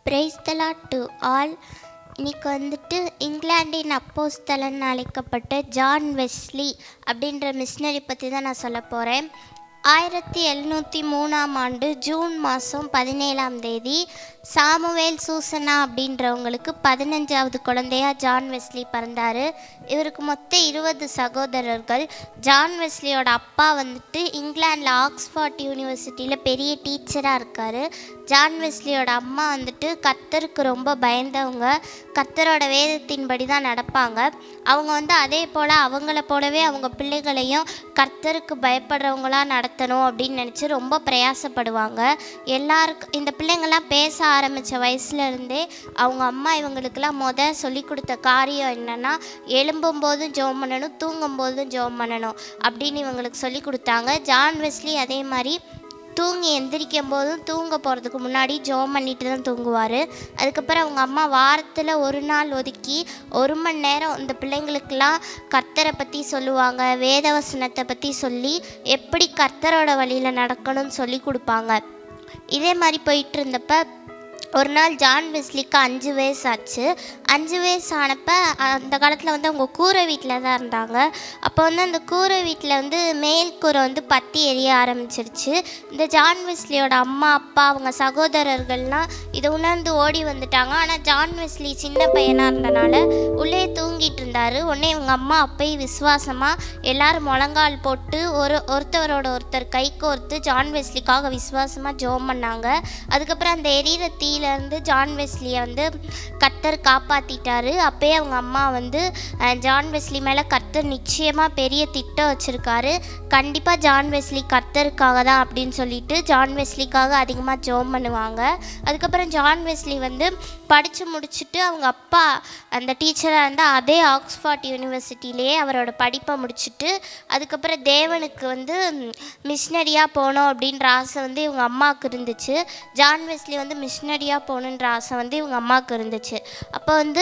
price to all இன்னைக்கு வந்துட்டு இங்கிலாந்தின் அப்போஸ்தலன் அழைக்கப்பட்ட ஜான் வெஸ்லி அப்படின்ற மிஷினரி பற்றி தான் நான் சொல்ல போகிறேன் ஆயிரத்தி எழுநூற்றி மூணாம் ஆண்டு ஜூன் மாதம் பதினேழாம் தேதி சாமுவேல் சூசனா அப்படின்றவங்களுக்கு பதினஞ்சாவது குழந்தையா ஜான் வெஸ்லி பிறந்தார் இவருக்கு மொத்தம் இருபது சகோதரர்கள் ஜான் வெஸ்லியோட அப்பா வந்துட்டு இங்கிலாந்தில் ஆக்ஸ்ஃபோர்ட் யூனிவர்சிட்டியில் பெரிய டீச்சராக இருக்கார் ஜான் வெஸ்லியோட அம்மா வந்துட்டு கர்த்தருக்கு ரொம்ப பயந்தவங்க கர்த்தரோட வேதத்தின்படி தான் நடப்பாங்க அவங்க வந்து அதே போல் அவங்கள போலவே அவங்க பிள்ளைகளையும் கர்த்தருக்கு பயப்படுறவங்களா நடத்தணும் அப்படின்னு நினச்சி ரொம்ப பிரயாசப்படுவாங்க எல்லாருக்கும் இந்த பிள்ளைங்கள்லாம் பேச ஆரம்பித்த வயசுலேருந்தே அவங்க அம்மா இவங்களுக்கெல்லாம் முத சொல்லி கொடுத்த காரியம் என்னென்னா எழும்பும் போதும் ஜோம் பண்ணணும் தூங்கும் போதும் ஜோம் பண்ணணும் அப்படின்னு இவங்களுக்கு சொல்லி கொடுத்தாங்க ஜான் வெஸ்லி அதே மாதிரி தூங்கி எந்திரிக்கும் போதும் தூங்க போகிறதுக்கு முன்னாடி ஜோம் பண்ணிட்டு தான் தூங்குவார் அதுக்கப்புறம் அவங்க அம்மா வாரத்தில் ஒரு நாள் ஒதுக்கி ஒரு மணி நேரம் இந்த பிள்ளைங்களுக்கெல்லாம் கர்த்தரை பற்றி சொல்லுவாங்க வேதவசனத்தை பற்றி சொல்லி எப்படி கர்த்தரோட வழியில் நடக்கணும்னு சொல்லி கொடுப்பாங்க இதே மாதிரி போயிட்டு இருந்தப்ப ஒரு நாள் ஜான் வெஸ்லிக்கு அஞ்சு வயசு ஆச்சு அஞ்சு வயசு ஆனப்ப அந்த காலத்தில் வந்து அவங்க கூரை வீட்டில் தான் இருந்தாங்க அப்போ வந்து அந்த கூரை வீட்டில் வந்து மேல் கூரை வந்து பற்றி எரிய ஆரம்பிச்சிருச்சு இந்த ஜான் வெஸ்லியோட அம்மா அப்பா அவங்க சகோதரர்கள்லாம் இதை உணர்ந்து ஓடி வந்துட்டாங்க ஆனால் ஜான் வெஸ்லி சின்ன பையனாக இருந்தனால உள்ளே தூங்கிட்டு இருந்தார் உடனே இவங்க அம்மா அப்பயும் விசுவாசமாக எல்லாரும் முழங்கால் போட்டு ஒரு ஒருத்தவரோட ஒருத்தர் கை கோர்த்து ஜான் வெஸ்லிக்காக விசுவாசமாக ஜோம் பண்ணாங்க அதுக்கப்புறம் அந்த எரியிற தீயிலேருந்து ஜான் வெஸ்லியை வந்து கர்த்தர் காப்பாற்றிட்டாரு அப்பயே அவங்க அம்மா வந்து அஹ், ஜான் வெஸ்லி மேலே கர்த்தர் நிச்சயமாக பெரிய திட்டம் வச்சுருக்காரு கண்டிப்பாக ஜான் வெஸ்லி கர்த்தருக்காக தான் அப்படின்னு சொல்லிட்டு ஜான் வெஸ்லிக்காக அதிகமாக ஜோம் பண்ணுவாங்க அதுக்கப்புறம் ஜான் வெஸ்லி வந்து படித்து முடிச்சுட்டு அவங்க அப்பா அந்த டீச்சராக இருந்தால் அதே ஆக்ஸ்ஃபோர்ட் யூனிவர்சிட்டியிலேயே அவரோட படிப்பை முடிச்சுட்டு அதுக்கப்புறம் தேவனுக்கு வந்து மிஷினரியாக போகணும் அப்படின்ற ஆசை வந்து இவங்க அம்மாவுக்கு இருந்துச்சு ஜான் வெஸ்லி வந்து மிஷினரியாக போகணுன்ற ஆசை வந்து இவங்க அம்மாவுக்கு இருந்துச்சு அப்போ வந்து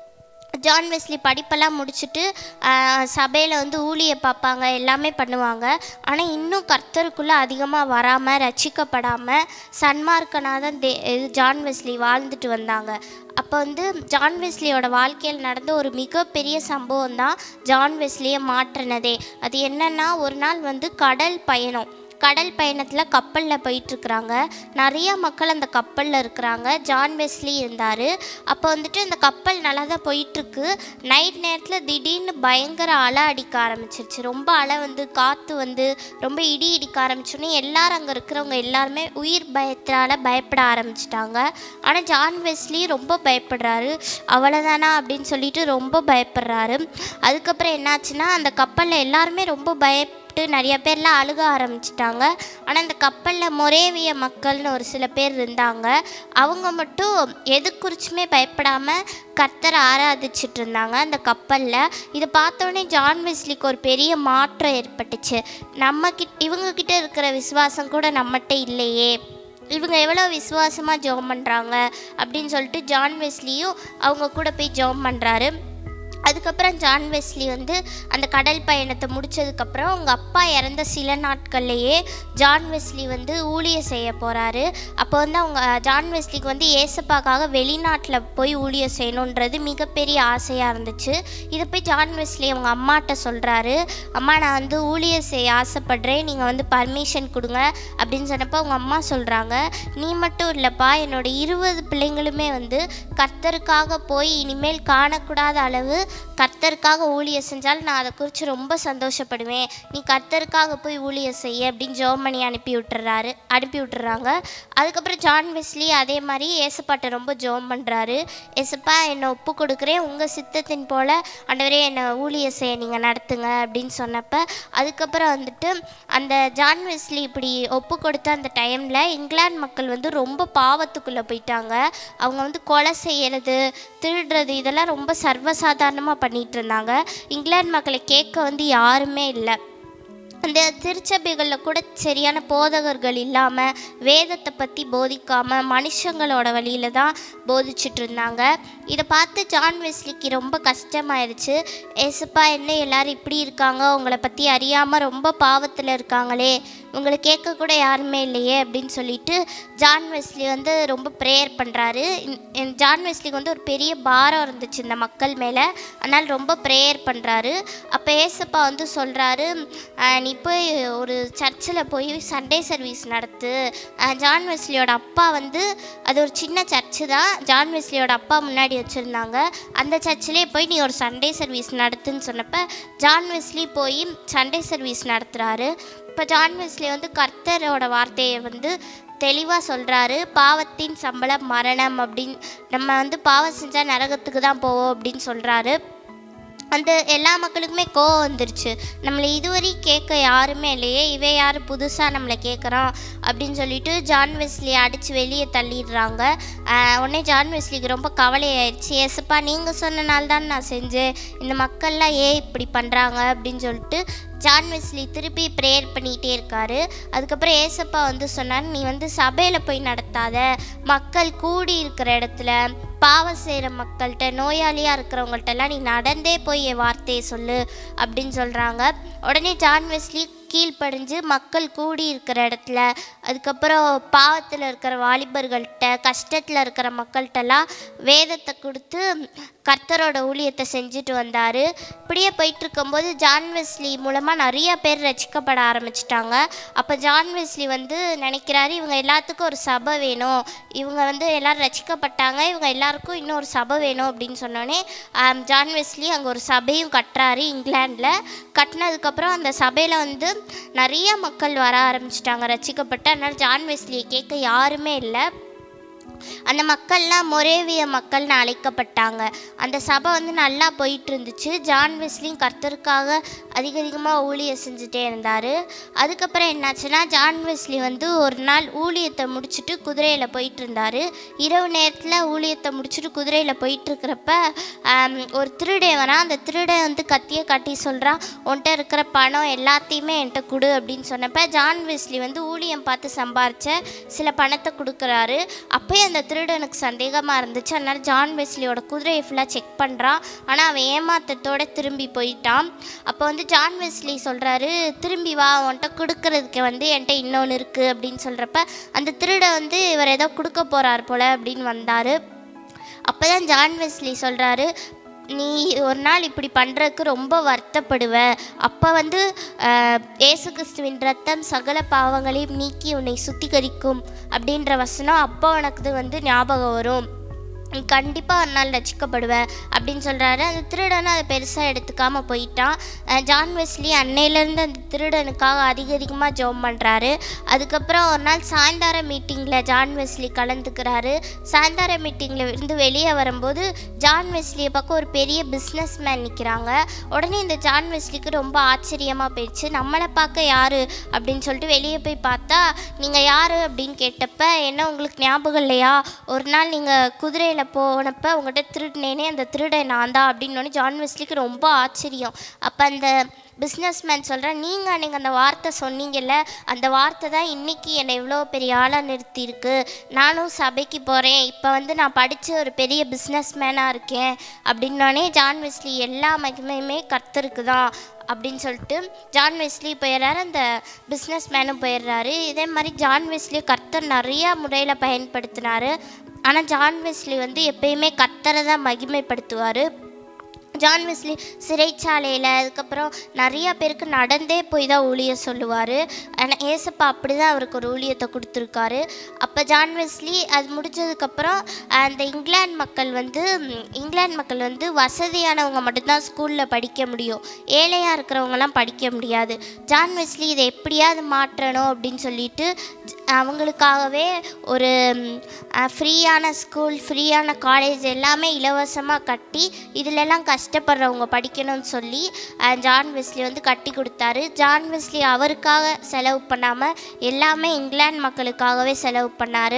ஜான் வெஸ்லி படிப்பெல்லாம் முடிச்சுட்டு சபையில் வந்து ஊழிய பார்ப்பாங்க எல்லாமே பண்ணுவாங்க ஆனால் இன்னும் கர்த்தருக்குள்ளே அதிகமாக வராமல் ரட்சிக்கப்படாமல் சன்மார்க்கனாக தான் தே இது ஜான் வெஸ்லி வாழ்ந்துட்டு வந்தாங்க அப்போ வந்து ஜான் வெஸ்லியோட வாழ்க்கையில் நடந்த ஒரு மிகப்பெரிய சம்பவம் தான் ஜான் வெஸ்லியை மாற்றினதே அது என்னென்னா ஒரு நாள் வந்து கடல் பயணம் கடல் பயணத்தில் கப்பலில் போயிட்டுருக்குறாங்க நிறைய மக்கள் அந்த கப்பலில் இருக்கிறாங்க ஜான் வெஸ்லி இருந்தார் அப்போ வந்துட்டு அந்த கப்பல் நல்லா தான் போயிட்டுருக்கு நைட் நேரத்தில் திடீர்னு பயங்கர அலை அடிக்க ஆரம்பிச்சிருச்சு ரொம்ப அலை வந்து காற்று வந்து ரொம்ப இடி இடிக்க ஆரம்பிச்சோன்னே எல்லாரும் அங்கே இருக்கிறவங்க எல்லாருமே உயிர் பயத்தால் பயப்பட ஆரம்பிச்சிட்டாங்க ஆனால் ஜான் வெஸ்லி ரொம்ப பயப்படுறாரு அவ்வளோதானா அப்படின்னு சொல்லிட்டு ரொம்ப பயப்படுறாரு அதுக்கப்புறம் என்னாச்சுன்னா அந்த கப்பலில் எல்லாருமே ரொம்ப பய கூப்பிட்டு நிறைய பேர்லாம் அழுக ஆரம்பிச்சிட்டாங்க ஆனால் இந்த கப்பலில் மொரேவிய மக்கள்னு ஒரு சில பேர் இருந்தாங்க அவங்க மட்டும் எது குறிச்சுமே பயப்படாமல் கர்த்தரை ஆராதிச்சிட்டு இருந்தாங்க அந்த கப்பலில் இதை பார்த்தோன்னே ஜான் வெஸ்லிக்கு ஒரு பெரிய மாற்றம் ஏற்பட்டுச்சு நம்ம கிட் இவங்க கிட்ட இருக்கிற விசுவாசம் கூட நம்மகிட்ட இல்லையே இவங்க எவ்வளோ விசுவாசமாக ஜெபம் பண்ணுறாங்க அப்படின்னு சொல்லிட்டு ஜான் வெஸ்லியும் அவங்க கூட போய் ஜெபம் பண்ணுறாரு அதுக்கப்புறம் ஜான் வெஸ்லி வந்து அந்த கடல் பயணத்தை முடிச்சதுக்கப்புறம் அவங்க அப்பா இறந்த சில நாட்கள்லேயே ஜான் வெஸ்லி வந்து ஊழிய செய்ய போகிறாரு அப்போ வந்து அவங்க ஜான் வெஸ்லிக்கு வந்து ஏசப்பாக்காக வெளிநாட்டில் போய் ஊழியம் செய்யணுன்றது மிகப்பெரிய ஆசையாக இருந்துச்சு இதை போய் ஜான் வெஸ்லி அவங்க அம்மாட்ட சொல்கிறாரு அம்மா நான் வந்து ஊழியம் செய்ய ஆசைப்படுறேன் நீங்கள் வந்து பர்மிஷன் கொடுங்க அப்படின்னு சொன்னப்போ அவங்க அம்மா சொல்கிறாங்க நீ மட்டும் இல்லைப்பா என்னோட இருபது பிள்ளைங்களுமே வந்து கர்த்தருக்காக போய் இனிமேல் காணக்கூடாத அளவு கர்த்தருக்காக ஊழியம் செஞ்சால் நான் அதை குறித்து ரொம்ப சந்தோஷப்படுவேன் நீ கர்த்தருக்காக போய் ஊழியம் செய்ய அப்படின்னு ஜோமணி அனுப்பி விட்டுறாரு அனுப்பி விட்டுறாங்க அதுக்கப்புறம் ஜான் வெஸ்லி அதே மாதிரி ஏசப்பாட்ட ரொம்ப ஜோம் பண்ணுறாரு ஏசப்பா என்னை ஒப்பு கொடுக்குறேன் உங்கள் சித்தத்தின் போல் ஆண்டவரே என்னை ஊழியம் செய்ய நீங்கள் நடத்துங்க அப்படின்னு சொன்னப்ப அதுக்கப்புறம் வந்துட்டு அந்த ஜான் வெஸ்லி இப்படி ஒப்பு கொடுத்த அந்த டைமில் இங்கிலாந்து மக்கள் வந்து ரொம்ப பாவத்துக்குள்ளே போயிட்டாங்க அவங்க வந்து கொலை செய்யறது திருடுறது இதெல்லாம் ரொம்ப சர்வசாதாரணமாக பண்ணிட்டு இருந்தாங்க இங்கிலாந்து மக்களை கேட்க வந்து யாருமே இல்லை அந்த திருச்சபைகளில் கூட சரியான போதகர்கள் இல்லாமல் வேதத்தை பற்றி போதிக்காமல் மனுஷங்களோட வழியில் தான் போதிச்சுட்டு இருந்தாங்க இதை பார்த்து ஜான் வெஸ்லிக்கு ரொம்ப கஷ்டமாயிருச்சு ஏசப்பா என்ன எல்லாரும் இப்படி இருக்காங்க உங்களை பற்றி அறியாமல் ரொம்ப பாவத்தில் இருக்காங்களே உங்களை கேட்க கூட யாருமே இல்லையே அப்படின்னு சொல்லிட்டு ஜான் வெஸ்லி வந்து ரொம்ப ப்ரேயர் பண்ணுறாரு ஜான் வெஸ்லிக்கு வந்து ஒரு பெரிய பாரம் இருந்துச்சு இந்த மக்கள் மேலே அதனால் ரொம்ப ப்ரேயர் பண்ணுறாரு அப்போ ஏசப்பா வந்து சொல்கிறாரு நீ போய் ஒரு சர்ச்சில் போய் சண்டே சர்வீஸ் நடத்து அஹ் ஜான் வெஸ்லியோட அப்பா வந்து அது ஒரு சின்ன சர்ச்சு தான் ஜான் வெஸ்லியோட அப்பா முன்னாடி வச்சுருந்தாங்க அந்த சர்ச்சிலே போய் நீ ஒரு சண்டே சர்வீஸ் நடத்துன்னு சொன்னப்ப ஜான் வெஸ்லி போய் சண்டே சர்வீஸ் நடத்துகிறாரு இப்போ ஜான் வெஸ்லி வந்து கர்த்தரோட வார்த்தையை வந்து தெளிவாக சொல்கிறாரு பாவத்தின் சம்பளம் மரணம் அப்படின்னு நம்ம வந்து பாவம் செஞ்சால் நரகத்துக்கு தான் போவோம் அப்படின்னு சொல்கிறாரு அந்த எல்லா மக்களுக்குமே கோவம் வந்துருச்சு நம்மளை இதுவரை கேட்க யாருமே இல்லையே இவன் யார் புதுசாக நம்மளை கேட்குறான் அப்படின்னு சொல்லிட்டு ஜான் வெஸ்லி அடித்து வெளியே தள்ளிடுறாங்க ஆஹ் உடனே ஜான் வெஸ்லிக்கு ரொம்ப கவலையாயிடுச்சு ஏசப்பா நீங்கள் சொன்னனால தான் நான் செஞ்சேன் இந்த மக்கள்லாம் ஏன் இப்படி பண்ணுறாங்க அப்படின்னு சொல்லிட்டு ஜான் வெஸ்லி திருப்பி ப்ரேயர் பண்ணிகிட்டே இருக்காரு அதுக்கப்புறம் ஏசப்பா வந்து சொன்னார் நீ வந்து சபையில் போய் நடத்தாத மக்கள் கூடி இருக்கிற இடத்துல பாவம் செய்கிற மக்கள்கிட்ட நோயாளியாக இருக்கிறவங்கள்ட்டெல்லாம் நீ நடந்தே போய் என் வார்த்தையை சொல்லு அப்படின்னு சொல்கிறாங்க உடனே ஜான் வெஸ்லி கீழ்ப்படிஞ்சு மக்கள் கூடி இருக்கிற இடத்துல அதுக்கப்புறம் பாவத்தில் இருக்கிற வாலிபர்கள்ட்ட கஷ்டத்தில் இருக்கிற மக்கள்கிட்டலாம் வேதத்தை கொடுத்து கர்த்தரோட ஊழியத்தை செஞ்சுட்டு வந்தார் இப்படியே போயிட்டு இருக்கும்போது ஜான் வெஸ்லி மூலமாக நிறைய பேர் ரசிக்கப்பட ஆரம்பிச்சிட்டாங்க அப்போ ஜான் வெஸ்லி வந்து நினைக்கிறாரு இவங்க எல்லாத்துக்கும் ஒரு சபை வேணும் இவங்க வந்து எல்லாரும் ரசிக்கப்பட்டாங்க இவங்க எல்லாருக்கும் இன்னொரு சபை வேணும் அப்படின்னு சொன்னோடனே ஆம், ஜான் வெஸ்லி அங்கே ஒரு சபையும் கட்டுறாரு இங்கிலாண்டில் கட்டினதுக்கப்புறம் அந்த சபையில் வந்து நிறைய மக்கள் வர ஆரம்பிச்சிட்டாங்க ரசிக்கப்பட்டு அதனால் ஜான் வெஸ்லியை கேட்க யாருமே இல்லை அந்த மக்கள்லாம் மொரேவிய மக்கள்னு அழைக்கப்பட்டாங்க அந்த சபை வந்து நல்லா போயிட்டு இருந்துச்சு ஜான் வெஸ்லியும் கர்த்தருக்காக அதிக அதிகமாக ஊழியம் செஞ்சுட்டே இருந்தார் அதுக்கப்புறம் என்னாச்சுன்னா ஜான் வெஸ்லி வந்து ஒரு நாள் ஊழியத்தை முடிச்சுட்டு குதிரையில் போயிட்டு இருந்தார் இரவு நேரத்தில் ஊழியத்தை முடிச்சுட்டு குதிரையில் போயிட்டு இருக்கிறப்ப ஆம், ஒரு திருடன் வரான் அந்த திருடன் வந்து கத்தியை காட்டி சொல்கிறான் உன்கிட்ட இருக்கிற பணம் எல்லாத்தையுமே என்கிட்ட கொடு அப்படின்னு சொன்னப்ப ஜான் வெஸ்லி வந்து ஊழியம் பார்த்து சம்பாரிச்ச சில பணத்தை கொடுக்குறாரு அப்போயே அந்த திருடனுக்கு சந்தேகமாக இருந்துச்சு அதனால ஜான் வெஸ்லியோட குதிரையை ஃபுல்லாக செக் பண்ணுறான் ஆனால் அவன் ஏமாத்தத்தோட திரும்பி போயிட்டான் அப்போ வந்து ஜான் வெஸ்லி சொல்கிறாரு திரும்பி வா உன்கிட்ட கொடுக்கறதுக்கு வந்து என்கிட்ட இன்னொன்று இருக்குது அப்படின்னு சொல்கிறப்ப அந்த திருடன் வந்து இவர் ஏதோ கொடுக்க போகிறார் போல் அப்படின்னு வந்தார் அப்போ தான் ஜான் வெஸ்லி சொல்கிறாரு நீ ஒரு நாள் இப்படி பண்ணுறதுக்கு ரொம்ப வருத்தப்படுவ அப்போ வந்து ஆஹ், இயேசு கிறிஸ்துவின் ரத்தம் சகல பாவங்களையும் நீக்கி உன்னை சுத்திகரிக்கும் அப்படின்ற வசனம் அப்போ உனக்கு வந்து ஞாபகம் வரும் நீ கண்டிப்பாக ஒரு நாள் ரசிக்கப்படுவ அப்படின்னு சொல்கிறாரு அந்த திருடனை அதை பெருசாக எடுத்துக்காமல் போயிட்டான் அஹ் ஜான் வெஸ்லி அன்னையிலேருந்து அந்த திருடனுக்காக அதிக அதிகமாக ஜெபம் பண்ணுறாரு அதுக்கப்புறம் ஒரு நாள் சாயந்தார மீட்டிங்கில் ஜான் வெஸ்லி கலந்துக்கிறாரு சாயந்தார மீட்டிங்கில் இருந்து வெளியே வரும்போது ஜான் வெஸ்லியை பக்கம் ஒரு பெரிய பிஸ்னஸ் மேன் நிற்கிறாங்க உடனே இந்த ஜான் வெஸ்லிக்கு ரொம்ப ஆச்சரியமாக போயிடுச்சு நம்மளை பார்க்க யார் அப்படின்னு சொல்லிட்டு வெளியே போய் பார்த்தா நீங்கள் யார் அப்படின்னு கேட்டப்ப என்ன உங்களுக்கு ஞாபகம் இல்லையா ஒரு நாள் நீங்கள் குதிரையில் போனப்ப உங்கள்கிட்ட திருடினேனே அந்த திருடன் நான் தான் அப்படின்னு ஜான் வெஸ்லிக்கு ரொம்ப ஆச்சரியம் அப்போ அந்த பிஸ்னஸ் மேன் சொல்கிறேன் நீங்கள் நீங்கள் அந்த வார்த்தை சொன்னீங்கல்ல அந்த வார்த்தை தான் இன்றைக்கி என்னை இவ்வளோ பெரிய ஆளாக நிறுத்தியிருக்கு நானும் சபைக்கு போகிறேன் இப்போ வந்து நான் படித்து ஒரு பெரிய பிஸ்னஸ் மேனாக இருக்கேன் அப்படின்னோடனே ஜான் வெஸ்லி எல்லா மகிமையுமே கர்த்தருக்கு தான் அப்படின்னு சொல்லிட்டு ஜான் வெஸ்லி போயிடுறாரு அந்த பிஸ்னஸ் மேனும் போயிடுறாரு இதே மாதிரி ஜான் வெஸ்லி கர்த்தர் நிறையா முறையில் பயன்படுத்தினாரு ஆனால் ஜான் வெஸ்லி வந்து எப்பயுமே கர்த்தரை தான் மகிமைப்படுத்துவார் ஜான் வெஸ்லி சிறைச்சாலையில் அதுக்கப்புறம் நிறையா பேருக்கு நடந்தே போய் தான் ஊழியம் சொல்லுவார் ஆனால் ஏசப்பா அப்படி தான் அவருக்கு ஒரு ஊழியத்தை கொடுத்துருக்காரு அப்போ ஜான் வெஸ்லி அது முடிஞ்சதுக்கப்புறம் அந்த இங்கிலாந்து மக்கள் வந்து ம், இங்கிலாந்து மக்கள் வந்து வசதியானவங்க மட்டும்தான் ஸ்கூலில் படிக்க முடியும் ஏழையாக இருக்கிறவங்கலாம் படிக்க முடியாது ஜான் வெஸ்லி இதை எப்படியாவது மாற்றணும் அப்படின்னு சொல்லிட்டு ஜ- அவங்களுக்காகவே ஒரு ஃப்ரீயான ஸ்கூல் ஃப்ரீயான காலேஜ் எல்லாமே இலவசமாக கட்டி இதிலெல்லாம் கஷ்டப்படுறவங்க படிக்கணும்னு சொல்லி அஹ், ஜான் வெஸ்லி வந்து கட்டி கொடுத்தாரு ஜான் வெஸ்லி அவருக்காக செலவு பண்ணாமல் எல்லாமே இங்கிலாந்து மக்களுக்காகவே செலவு பண்ணார்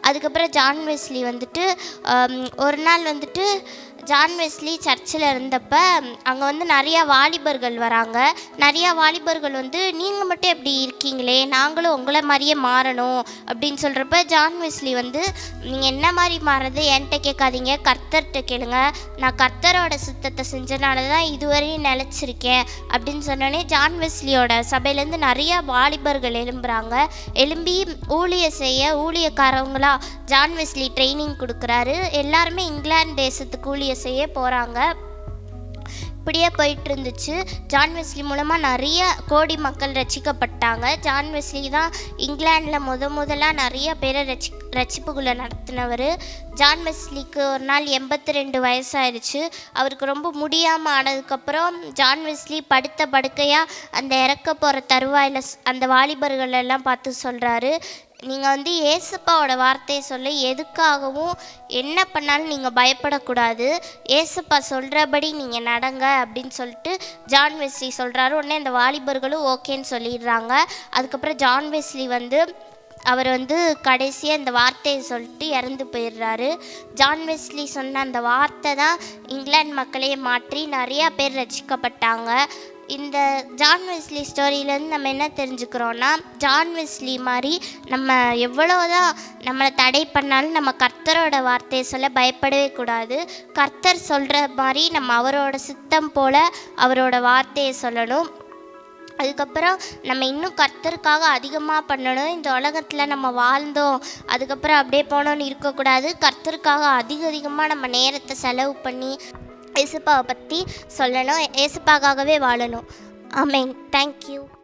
அதுக்கப்புறம் ஜான் வெஸ்லி வந்துட்டு ஆம், ஒரு நாள் வந்துட்டு ஜான் வெஸ்லி சர்ச்சில் இருந்தப்ப அங்கே வந்து நிறையா வாலிபர்கள் வராங்க நிறையா வாலிபர்கள் வந்து நீங்கள் மட்டும் எப்படி இருக்கீங்களே நாங்களும் உங்களை மாதிரியே மாறணும் அப்படின்னு சொல்கிறப்ப ஜான் வெஸ்லி வந்து நீங்கள் என்ன மாதிரி மாறுறது என்கிட்ட கேட்காதீங்க கர்த்தர்கிட்ட கேளுங்க நான் கர்த்தரோட சித்தத்தை செஞ்சனால தான் இதுவரையும் நிலச்சிருக்கேன் அப்படின்னு சொன்னோடனே ஜான் வெஸ்லியோட சபையிலேருந்து நிறையா வாலிபர்கள் எழும்புறாங்க எழும்பி ஊழிய செய்ய ஊழியக்காரவங்களா ஜான் வெஸ்லி ட்ரைனிங் கொடுக்குறாரு எல்லாருமே இங்கிலாந்து தேசத்துக்கு ஊழிய செய்ய போகிறாங்க இப்படியே போயிட்டு இருந்துச்சு ஜான் வெஸ்லி மூலமாக நிறைய கோடி மக்கள் ரசிக்கப்பட்டாங்க ஜான் வெஸ்லி தான் இங்கிலாண்டில் முத முதலாக நிறைய பேரை ரசி ரட்சிப்புக்குள்ளே நடத்தினவர் ஜான் வெஸ்லிக்கு ஒரு நாள் எண்பத்தி ரெண்டு வயசாயிருச்சு அவருக்கு ரொம்ப முடியாமல் ஆனதுக்கப்புறம் ஜான் வெஸ்லி படுத்த படுக்கையாக அந்த இறக்க போகிற தருவாயில் அந்த வாலிபர்கள் எல்லாம் பார்த்து சொல்கிறாரு நீங்கள் வந்து ஏசப்பாவோட வார்த்தையை சொல்ல எதுக்காகவும் என்ன பண்ணாலும் நீங்கள் பயப்படக்கூடாது ஏசப்பா சொல்கிறபடி நீங்கள் நடங்க அப்படின்னு சொல்லிட்டு ஜான் வெஸ்லி சொல்கிறாரு உடனே அந்த வாலிபர்களும் ஓகேன்னு சொல்லிடுறாங்க அதுக்கப்புறம் ஜான் வெஸ்லி வந்து அவர் வந்து கடைசியாக இந்த வார்த்தையை சொல்லிட்டு இறந்து போயிடுறாரு ஜான் வெஸ்லி சொன்ன அந்த வார்த்தை தான் இங்கிலாந்து மக்களையே மாற்றி நிறையா பேர் ரசிக்கப்பட்டாங்க இந்த ஜான் வெஸ்லி ஸ்டோரியிலேருந்து நம்ம என்ன தெரிஞ்சுக்கிறோன்னா ஜான் வெஸ்லி மாதிரி நம்ம எவ்வளோதான் நம்மளை தடை பண்ணாலும் நம்ம கர்த்தரோட வார்த்தையை சொல்ல பயப்படவே கூடாது கர்த்தர் சொல்கிற மாதிரி நம்ம அவரோட சித்தம் போல் அவரோட வார்த்தையை சொல்லணும் அதுக்கப்புறம் நம்ம இன்னும் கர்த்தருக்காக அதிகமாக பண்ணணும் இந்த உலகத்தில் நம்ம வாழ்ந்தோம் அதுக்கப்புறம் அப்படியே போனோன்னு இருக்கக்கூடாது கர்த்தருக்காக அதிக அதிகமாக நம்ம நேரத்தை செலவு பண்ணி ஏசுப்பாவை பற்றி சொல்லணும் ஏசுப்பாக்காகவே வாழணும் ஆமேன் தேங்க்யூ